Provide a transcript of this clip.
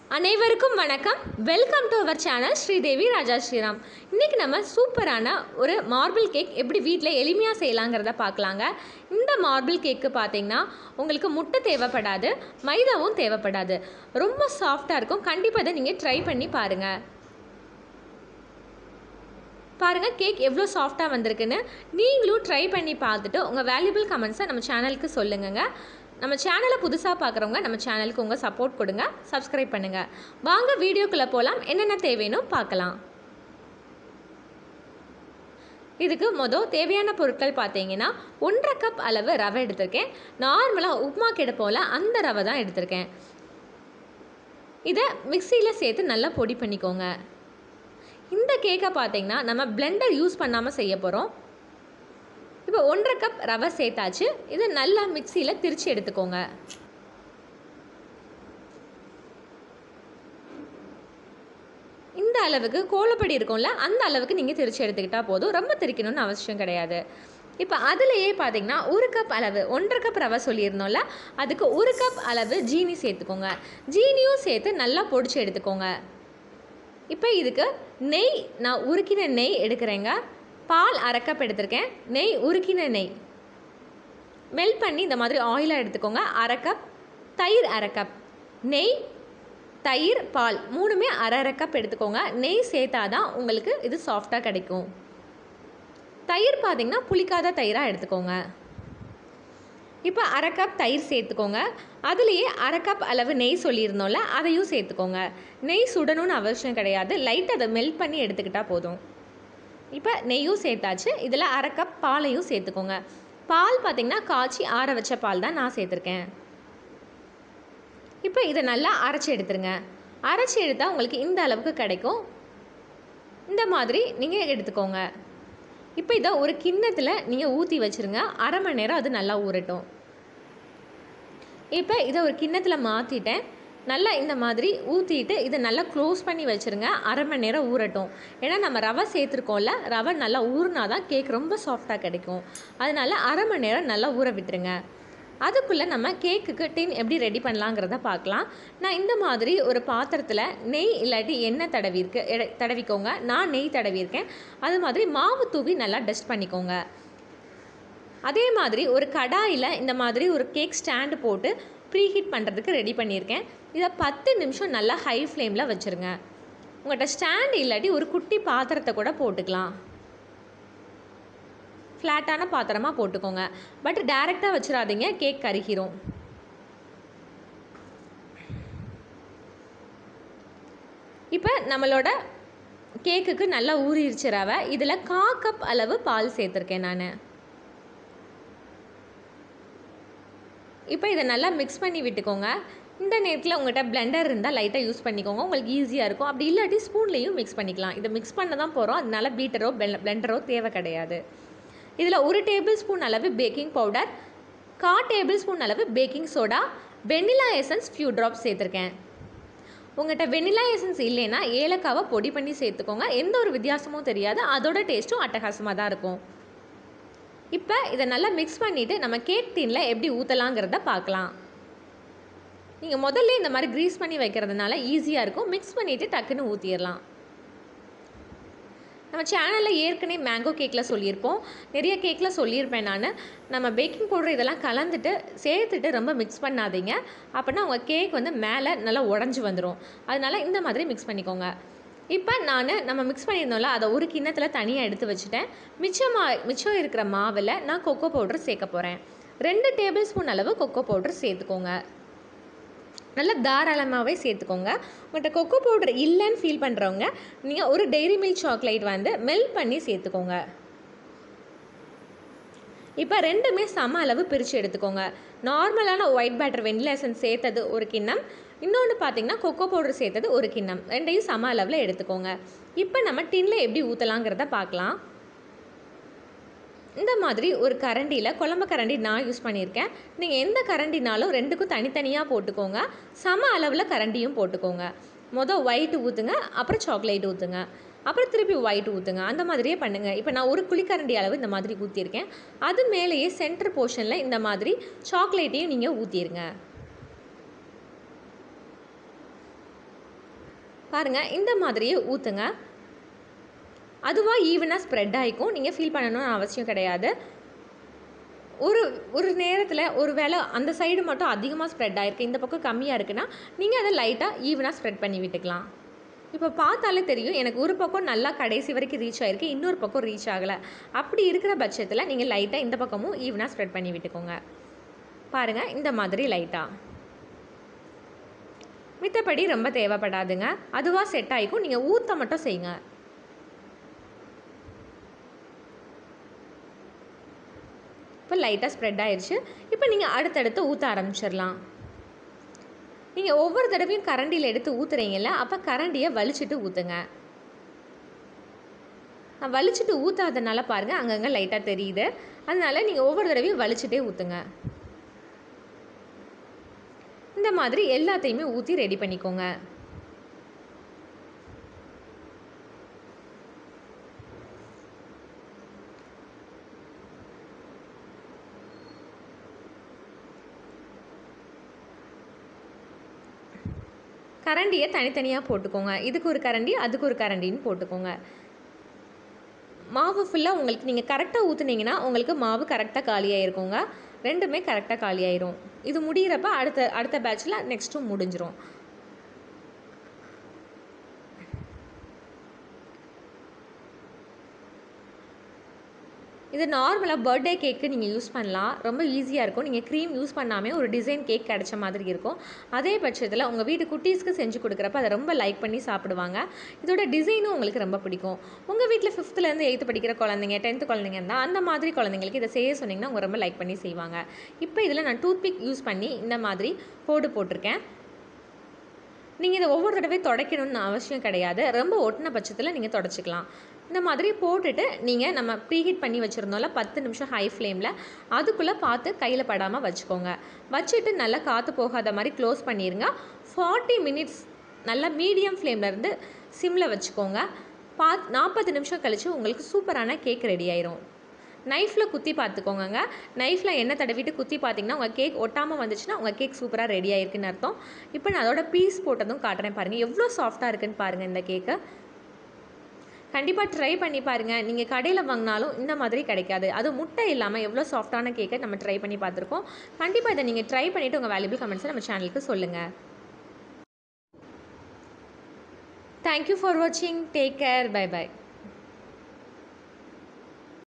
அனைவருக்கும் வணக்கம் welcome to our channel Sridevi Raja Sriram இன்றைக்கி நம்ம சூப்பரான ஒரு மார்பிள் கேக் எப்படி வீட்டில் எளிமையாக செய்யலாங்கிறத பார்க்கலாங்க இந்த மார்பிள் கேக்கு பார்த்தீங்கன்னா உங்களுக்கு முட்டை தேவைப்படாது மைதாவும் தேவைப்படாது ரொம்ப சாஃப்டாக இருக்கும் கண்டிப்பாக இதை நீங்கள் ட்ரை பண்ணி பாருங்கள் பாருங்கள் கேக் எவ்வளோ சாஃப்டாக வந்திருக்குன்னு நீங்களும் ட்ரை பண்ணி பார்த்துட்டு உங்கள் வேல்யூபிள் கமெண்ட்ஸை நம்ம சேனலுக்கு சொல்லுங்கங்க நம்ம சேனலை புதுசாக பார்க்குறவங்க நம்ம சேனலுக்கு உங்கள் சப்போர்ட் கொடுங்க சப்ஸ்கிரைப் பண்ணுங்கள் வாங்க வீடியோக்குள்ளே போகலாம் என்னென்ன தேவைன்னு பார்க்கலாம் இதுக்கு மொதல் தேவையான பொருட்கள் பார்த்தீங்கன்னா ஒன்றரை கப் அளவு ரவை எடுத்திருக்கேன் நார்மலாக உப்புமா கெடுப்போல் அந்த ரவை தான் எடுத்திருக்கேன் இதை மிக்சியில் சேர்த்து நல்லா பொடி பண்ணிக்கோங்க இந்த கேக்கை பார்த்தீங்கன்னா நம்ம பிளெண்டர் யூஸ் பண்ணாமல் செய்ய போகிறோம் இப்போ ஒன்றரை கப் ரவை சேர்த்தாச்சு இதை நல்லா மிக்சியில் திரிச்சு எடுத்துக்கோங்க இந்த அளவுக்கு கோலப்படி இருக்கும்ல அந்த அளவுக்கு நீங்கள் திரிச்சு எடுத்துக்கிட்டால் போதும் ரொம்ப திரிக்கணும்னு அவசியம் கிடையாது இப்போ அதுலேயே பார்த்தீங்கன்னா ஒரு கப் அளவு ஒன்றரை கப் ரவை சொல்லியிருந்தோம்ல அதுக்கு ஒரு கப் அளவு ஜீனி சேர்த்துக்கோங்க ஜீனியும் சேர்த்து நல்லா பொடிச்சு எடுத்துக்கோங்க இப்போ இதுக்கு நெய் நான் உருக்கின நெய் எடுக்கிறேங்க பால் அரை கப் எடுத்திருக்கேன் நெய் உருக்கின நெய் மெல்ட் பண்ணி இந்த மாதிரி ஆயிலாக எடுத்துக்கோங்க அரை கப் தயிர் அரை கப் நெய் தயிர் பால் மூணுமே அரை அரை கப் எடுத்துக்கோங்க நெய் சேர்த்தா தான் உங்களுக்கு இது சாஃப்டாக கிடைக்கும் தயிர் பார்த்திங்கன்னா புளிக்காத தயிராக எடுத்துக்கோங்க இப்போ அரை கப் தயிர் சேர்த்துக்கோங்க அதுலேயே அரை கப் அளவு நெய் சொல்லியிருந்தோம்ல அதையும் சேர்த்துக்கோங்க நெய் சுடணும்னு அவசியம் கிடையாது லைட்டாக அதை மெல்ட் பண்ணி எடுத்துக்கிட்டால் போதும் இப்போ நெய்யும் சேர்த்தாச்சு இதில் அரை கப் பாலையும் சேர்த்துக்கோங்க பால் பார்த்திங்கன்னா காய்ச்சி ஆற வச்ச பால் தான் நான் சேர்த்துருக்கேன் இப்போ இதை நல்லா அரைச்சி எடுத்துருங்க அரைச்சி எடுத்தால் உங்களுக்கு இந்த அளவுக்கு கிடைக்கும் இந்த மாதிரி நீங்கள் எடுத்துக்கோங்க இப்போ இதை ஒரு கிண்ணத்தில் நீங்கள் ஊற்றி வச்சுருங்க அரை மணி நேரம் அது நல்லா ஊறட்டும் இப்போ இதை ஒரு கிண்ணத்தில் மாற்றிட்டேன் நல்லா இந்த மாதிரி ஊற்றிட்டு இதை நல்லா க்ளோஸ் பண்ணி வச்சுருங்க அரை மணி நேரம் ஊறட்டும் ஏன்னா நம்ம ரவை சேர்த்துருக்கோம்ல ரவை நல்லா ஊறினா தான் கேக் ரொம்ப சாஃப்டாக கிடைக்கும் அதனால் அரை மணி நேரம் நல்லா ஊற விட்டுருங்க அதுக்குள்ளே நம்ம கேக்குக்கு டின் எப்படி ரெடி பண்ணலாங்கிறத பார்க்கலாம் நான் இந்த மாதிரி ஒரு பாத்திரத்தில் நெய் இல்லாட்டி எண்ணெய் தடவிருக்கு எட- தடவிக்கோங்க நான் நெய் தடவியிருக்கேன் அது மாதிரி மாவு தூவி நல்லா டஸ்ட் பண்ணிக்கோங்க அதே மாதிரி ஒரு கடாயில் இந்த மாதிரி ஒரு கேக் ஸ்டாண்டு போட்டு ப்ரீஹீட் பண்ணுறதுக்கு ரெடி பண்ணியிருக்கேன் இதை பத்து நிமிஷம் நல்லா ஹை ஃப்ளேமில் வச்சுருங்க உங்கள்கிட்ட ஸ்டாண்டு இல்லாட்டி ஒரு குட்டி பாத்திரத்தை கூட போட்டுக்கலாம் ஃப்ளாட்டான பாத்திரமாக போட்டுக்கோங்க பட் டைரெக்டாக வச்சிடாதீங்க கேக் கருகிரும் இப்போ நம்மளோட கேக்குக்கு நல்லா ஊறிடுச்சு ரவை இதில் கா கப் அளவு பால் சேர்த்துருக்கேன் நான் இப்போ இதை நல்லா மிக்ஸ் பண்ணி விட்டுக்கோங்க இந்த நேரத்தில் உங்கள்கிட்ட பிளெண்டர் இருந்தால் லைட்டாக யூஸ் பண்ணிக்கோங்க உங்களுக்கு ஈஸியாக இருக்கும் அப்படி இல்லாட்டி ஸ்பூன்லேயும் மிக்ஸ் பண்ணிக்கலாம் இதை மிக்ஸ் பண்ண தான் போகிறோம் அதனால பீட்டரோ பிளெண்டரோ தேவை கிடையாது இதில் ஒரு டேபிள் ஸ்பூன் அளவு பேக்கிங் பவுடர் கா டேபிள் ஸ்பூன் அளவு baking soda vanilla essence few drops சேர்த்துருக்கேன் உங்கள்கிட்ட வெண்ணிலா எசன்ஸ் இல்லைன்னா ஏலக்காவை பொடி பண்ணி சேர்த்துக்கோங்க எந்த ஒரு வித்தியாசமும் தெரியாது அதோட டேஸ்ட்டும் அட்டகாசமாக தான் இருக்கும் இப்போ இதை நல்லா மிக்ஸ் பண்ணிவிட்டு நம்ம கேக் டீனில் எப்படி ஊற்றலாங்கிறத பார்க்கலாம் நீங்கள் முதல்ல இந்த மாதிரி க்ரீஸ் பண்ணி வைக்கிறதுனால ஈஸியாக இருக்கும் மிக்ஸ் பண்ணிவிட்டு டக்குன்னு ஊற்றிடலாம் நம்ம சேனலில் ஏற்கனவே மேங்கோ கேக்கில் சொல்லியிருப்போம் நிறைய கேக்கில் சொல்லியிருப்பேன் நான் நம்ம பேக்கிங் பவுடர் இதெல்லாம் கலந்துட்டு சேர்த்துட்டு ரொம்ப மிக்ஸ் பண்ணாதீங்க அப்படின்னா உங்கள் கேக் வந்து மேலே நல்லா உடஞ்சி வந்துடும் அதனால இந்த மாதிரி மிக்ஸ் பண்ணிக்கோங்க இப்போ நான் நம்ம மிக்ஸ் பண்ணியிருந்தோம்ல அதை ஒரு கிண்ணத்தில் தனியாக எடுத்து வச்சுட்டேன் மிச்சமா மிச்சம் இருக்கிற மாவில் நான் கொக்கோ பவுடர் சேர்க்க போகிறேன் ரெண்டு டேபிள் ஸ்பூன் அளவு கொக்கோ பவுடர் சேர்த்துக்கோங்க நல்லா தாராளமாகவே சேர்த்துக்கோங்க உங்கள்கிட்ட கொக்கோ பவுடர் இல்லைன்னு ஃபீல் பண்ணுறவங்க நீங்கள் ஒரு டெய்ரி மில்க் சாக்லேட் வந்து மெல்ட் பண்ணி சேர்த்துக்கோங்க இப்போ ரெண்டுமே சம அளவு பிரித்து எடுத்துக்கோங்க நார்மலான ஒயிட் பேட்டர் வெண்ணிலா எசன்ஸ் சேர்த்தது ஒரு கிண்ணம் இன்னொன்று பார்த்தீங்கன்னா கொக்கோ பவுடர் சேர்த்தது ஒரு கிண்ணம் ரெண்டையும் சம அளவில் எடுத்துக்கோங்க இப்போ நம்ம டின்னில் எப்படி ஊற்றலாங்கிறத பார்க்கலாம் இந்த மாதிரி ஒரு கரண்டியில் குழம்பு கரண்டி நான் யூஸ் பண்ணியிருக்கேன் நீங்கள் எந்த கரண்டினாலும் ரெண்டுக்கும் தனித்தனியாக போட்டுக்கோங்க சம அளவில் கரண்டியும் போட்டுக்கோங்க மொதல் ஒயிட் ஊற்றுங்க அப்புறம் சாக்லேட் ஊற்றுங்க அப்புறம் திருப்பி ஒயிட் ஊற்றுங்க அந்த மாதிரியே பண்ணுங்கள் இப்போ நான் ஒரு குழிக்கரண்டி அளவு இந்த மாதிரி ஊற்றிருக்கேன் அது மேலேயே சென்டர் போர்ஷனில் இந்த மாதிரி சாக்லேட்டையும் நீங்கள் ஊற்றிடுங்க பாருங்கள் இந்த மாதிரியே ஊற்றுங்க அதுவாக ஈவனாக ஸ்ப்ரெட் ஆகிக்கும் நீங்கள் ஃபீல் பண்ணணும்னு அவசியம் கிடையாது ஒரு ஒரு நேரத்தில் ஒரு வேளை அந்த சைடு மட்டும் அதிகமாக ஸ்ப்ரெட் ஆகிருக்கு இந்த பக்கம் கம்மியாக இருக்குன்னா நீங்கள் அதை லைட்டாக ஈவனாக ஸ்ப்ரெட் பண்ணி விட்டுக்கலாம் இப்போ பார்த்தாலே தெரியும் எனக்கு ஒரு பக்கம் நல்லா கடைசி வரைக்கும் ரீச் ஆகிருக்கு இன்னொரு பக்கம் ரீச் ஆகலை அப்படி இருக்கிற பட்சத்தில் நீங்கள் லைட்டாக இந்த பக்கமும் ஈவனாக ஸ்ப்ரெட் பண்ணி விட்டுக்கோங்க பாருங்கள் இந்த மாதிரி லைட்டாக மித்தபடி ரொம்ப தேவைப்படாதுங்க அதுவாக செட் ஆகிக்கும் நீங்கள் ஊற்ற மட்டும் செய்யுங்க இப்போ லைட்டாக ஸ்ப்ரெட் ஆயிடுச்சு இப்போ நீங்கள் அடுத்தடுத்து ஊற்ற ஆரம்பிச்சிடலாம் நீங்கள் ஒவ்வொரு தடவையும் கரண்டியில் எடுத்து ஊற்றுறீங்கல்ல அப்போ கரண்டியை வலிச்சிட்டு ஊற்றுங்க நான் வலிச்சிட்டு ஊற்றாதனால பாருங்கள் அங்கங்கே லைட்டாக தெரியுது அதனால நீங்கள் ஒவ்வொரு தடவையும் வலிச்சிட்டே ஊற்றுங்க இந்த மாதிரி எல்லாத்தையுமே ஊற்றி ரெடி பண்ணிக்கோங்க கரண்டியை தனித்தனியாக போட்டுக்கோங்க இதுக்கு ஒரு கரண்டி அதுக்கு ஒரு கரண்டின்னு போட்டுக்கோங்க மாவு ஃபுல்லாக உங்களுக்கு நீங்கள் கரெக்டாக ஊற்றுனீங்கன்னா உங்களுக்கு மாவு கரெக்டாக காலியாயிருக்குங்க ரெண்டுமே கரெக்டாக காலியாயிரும் இது முடிகிறப்ப அடுத்த அடுத்த பேட்சில் நெக்ஸ்ட்டும் முடிஞ்சிரும் இது நார்மலாக பர்த்டே கேக்கு நீங்கள் யூஸ் பண்ணலாம் ரொம்ப ஈஸியாக இருக்கும் நீங்கள் க்ரீம் யூஸ் பண்ணாமே ஒரு டிசைன் கேக் கிடைச்ச மாதிரி இருக்கும் அதே பட்சத்தில் உங்கள் வீட்டு குட்டீஸ்க்கு செஞ்சு கொடுக்குறப்ப அதை ரொம்ப லைக் பண்ணி சாப்பிடுவாங்க இதோட டிசைனும் உங்களுக்கு ரொம்ப பிடிக்கும் உங்கள் வீட்டில் ஃபிஃப்த்துலேருந்து எயித்து படிக்கிற குழந்தைங்க டென்த்து குழந்தைங்க இருந்தால் அந்த மாதிரி குழந்தைங்களுக்கு இதை செய்ய சொன்னிங்கன்னா அவங்க ரொம்ப லைக் பண்ணி செய்வாங்க இப்போ இதில் நான் டூத் பிக் யூஸ் பண்ணி இந்த மாதிரி கோடு போட்டிருக்கேன் நீங்கள் இதை ஒவ்வொரு தடவை துடைக்கணும்னு அவசியம் கிடையாது ரொம்ப ஒட்டின பட்சத்தில் நீங்கள் தொடச்சிக்கலாம் இந்த மாதிரி போட்டுட்டு நீங்கள் நம்ம ப்ரீஹீட் பண்ணி வச்சுருந்தோம்ல பத்து நிமிஷம் ஹை ஃப்ளேமில் அதுக்குள்ளே பார்த்து கையில் படாமல் வச்சுக்கோங்க வச்சுட்டு நல்லா காற்று போகாத மாதிரி க்ளோஸ் பண்ணிடுங்க ஃபார்ட்டி மினிட்ஸ் நல்லா மீடியம் ஃப்ளேம்லேருந்து சிம்மில் வச்சுக்கோங்க பா நாற்பது நிமிஷம் கழித்து உங்களுக்கு சூப்பரான கேக் ரெடி ஆயிரும் நைஃப்பில் குத்தி பார்த்துக்கோங்க நைஃப்பில் எண்ணெய் தடவிட்டு குத்தி பார்த்தீங்கன்னா உங்கள் கேக் ஒட்டாமல் வந்துச்சுன்னா உங்கள் கேக் சூப்பராக ரெடி ஆயிருக்குன்னு அர்த்தம் இப்போ நான் அதோட பீஸ் போட்டதும் காட்டுறேன் பாருங்கள் எவ்வளோ சாஃப்டாக இருக்குன்னு பாருங்கள் இந்த கேக்கு கண்டிப்பாக ட்ரை பண்ணி பாருங்கள் நீங்கள் கடையில் வாங்கினாலும் இந்த மாதிரி கிடைக்காது அது முட்டை இல்லாமல் எவ்வளோ சாஃப்டான கேக்கை நம்ம ட்ரை பண்ணி பார்த்துருக்கோம் கண்டிப்பாக இதை நீங்கள் ட்ரை பண்ணிவிட்டு உங்கள் வேல்யூபிள் கமெண்ட்ஸை நம்ம சேனலுக்கு சொல்லுங்கள் தேங்க்யூ ஃபார் வாட்சிங் டேக் கேர் பை பை